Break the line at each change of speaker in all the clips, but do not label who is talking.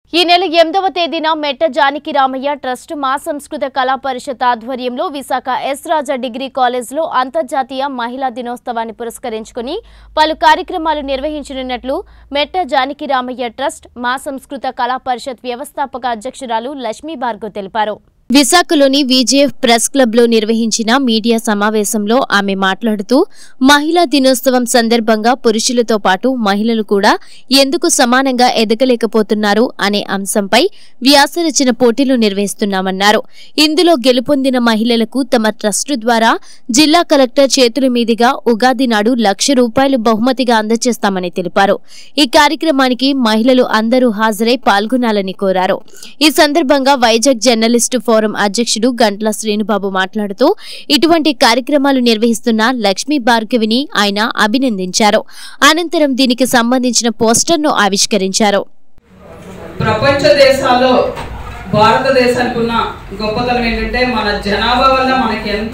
ఈ నెల ఎనిమిదవ తేదీన మెట్ట జానకి రామయ్య ట్రస్ట్ మా సంస్కృత కళా పరిషత్ ఆధ్వర్యంలో విశాఖ ఎస్ రాజా డిగ్రీ కాలేజ్లో అంతర్జాతీయ మహిళా దినోత్సవాన్ని పురస్కరించుకుని పలు కార్యక్రమాలు నిర్వహించనున్నట్లు మెట్ట జానకి రామయ్య ట్రస్ట్ మా సంస్కృత కళా పరిషత్ వ్యవస్థాపక అధ్యక్షురాలు లక్ష్మీ భార్గవ్ తెలిపారు విశాఖలోని విజేఎఫ్ ప్రెస్ క్లబ్లో నిర్వహించిన మీడియా సమావేశంలో ఆమె మాట్లాడుతూ మహిళా దినోత్సవం సందర్భంగా పురుషులతో పాటు మహిళలు కూడా ఎందుకు సమానంగా ఎదగలేకపోతున్నారు అనే అంశంపై వ్యాసరచన పోటీలు నిర్వహిస్తున్నామన్నారు ఇందులో గెలుపొందిన మహిళలకు తమ ట్రస్టు ద్వారా జిల్లా కలెక్టర్ చేతుల మీదుగా ఉగాది నాడు లక్ష రూపాయలు బహుమతిగా అందజేస్తామని తెలిపారు ఈ కార్యక్రమానికి మహిళలు అందరూ హాజరై పాల్గొనాలని కోరారు ఈ సందర్భంగా వైజాగ్ జర్నలిస్టు ఫోరం అధ్యక్షుడు గంట్ల శ్రీనుబాబు మాట్లాడుతూ ఇటువంటి కార్యక్రమాలు నిర్వహిస్తున్న లక్ష్మీ భార్గవిని ఆయన అభినందించారు అనంతరం దీనికి సంబంధించిన పోస్టర్ను ఆవిష్కరించారు
ప్రపంచ దేశాల్లో భారతదేశానికి ఉన్న గొప్పతనం ఏంటంటే మన జనాభా వల్ల మనకి ఎంత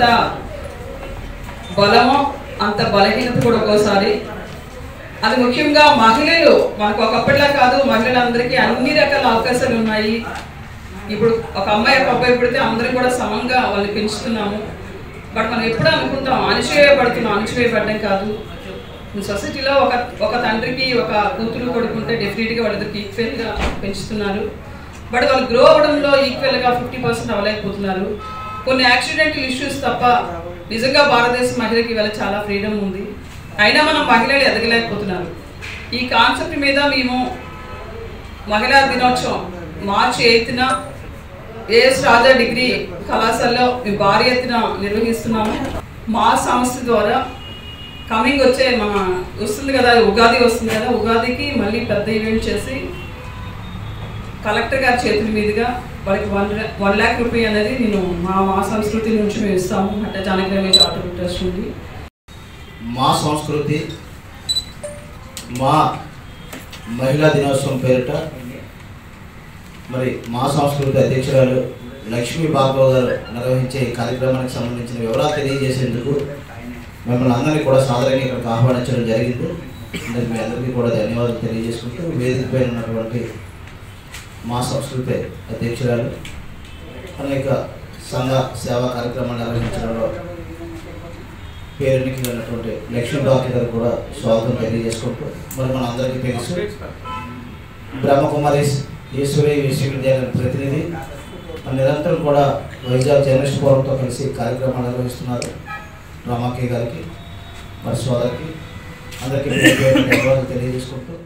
బలమో అంత బలహీనత కూడా ఒక్కోసారి అది ముఖ్యంగా మహిళలు మనకు ఒకప్పటిలా కాదు మహిళలందరికీ అన్ని రకాల అవకాశాలు ఉన్నాయి ఇప్పుడు ఒక అమ్మాయి ఒక అబ్బాయి పుడితే అందరం కూడా సమంగా వాళ్ళని పెంచుతున్నాము బట్ మనం ఎప్పుడు అనుకుంటాం అణచివేయబడుతున్నాం అణచివేయబడడం కాదు సొసైటీలో ఒక ఒక తండ్రికి ఒక కూతురు కొడుకుంటే డెఫినెట్గా వాళ్ళిద్దరికి ఈక్వల్గా పెంచుతున్నారు బట్ వాళ్ళు గ్రో అవ్వడంలో ఈక్వల్గా ఫిఫ్టీ పర్సెంట్ అవ్వలేకపోతున్నారు కొన్ని యాక్సిడెంటల్ ఇష్యూస్ తప్ప నిజంగా భారతదేశ మహిళకి ఇవాళ చాలా ఫ్రీడమ్ ఉంది అయినా మనం మహిళలు ఎదగలేకపోతున్నారు ఈ కాన్సెప్ట్ మీద మేము మహిళా దినోత్సవం మార్చి ఎయిత్న ఏఎస్ రాజా డిగ్రీ కళాశాలలో మేము భారీ ఎత్తున నిర్వహిస్తున్నాము మా సంస్థ ద్వారా కమింగ్ వచ్చే మన వస్తుంది కదా ఉగాది వస్తుంది కదా ఉగాదికి మళ్ళీ పెద్ద ఈవెంట్ చేసి కలెక్టర్ గారి చేతుల మీదుగా వాళ్ళకి వన్ వన్ ల్యాక్ రూపీ అనేది నేను మా మా సంస్కృతి నుంచి మేము ఇస్తాము అంటే జానకి రమేష్ ఆటో ట్రస్ట్ నుండి
మా సంస్కృతి మా మహిళా దినోత్సవం పేరిట మరి మా సంస్కృతి అధ్యక్షురాలు లక్ష్మీ భార్గవ్ గారు నిర్వహించే ఈ కార్యక్రమానికి సంబంధించిన వివరాలు తెలియజేసేందుకు మిమ్మల్ని అందరినీ కూడా సాధారణంగా ఇక్కడికి ఆహ్వానించడం జరిగింది అందరికి మీ అందరికీ కూడా ధన్యవాదాలు తెలియజేసుకుంటూ వేదిక పైన ఉన్నటువంటి మా సంస్కృతి అధ్యక్షురాలు అనేక సంఘ సేవా కార్యక్రమాలు నిర్వహించడంలో పేరునికి వెళ్ళినటువంటి లక్ష్మీ డాక్టర్ గారు కూడా స్వాగతం తెలియజేసుకుంటూ మరి మన అందరికీ తెలుసు బ్రహ్మకుమారి ఈశ్వరి విశ్వవిద్యాలయం ప్రతినిధి మరి నిరంతరం కూడా వైజాగ్ జర్నలిస్ట్ ఫోరంతో కలిసి కార్యక్రమాలు నిర్వహిస్తున్నారు రమాకే గారికి మరి సోదరికి అందరికీ పేరు పేరున ధన్యవాదాలు తెలియజేసుకుంటూ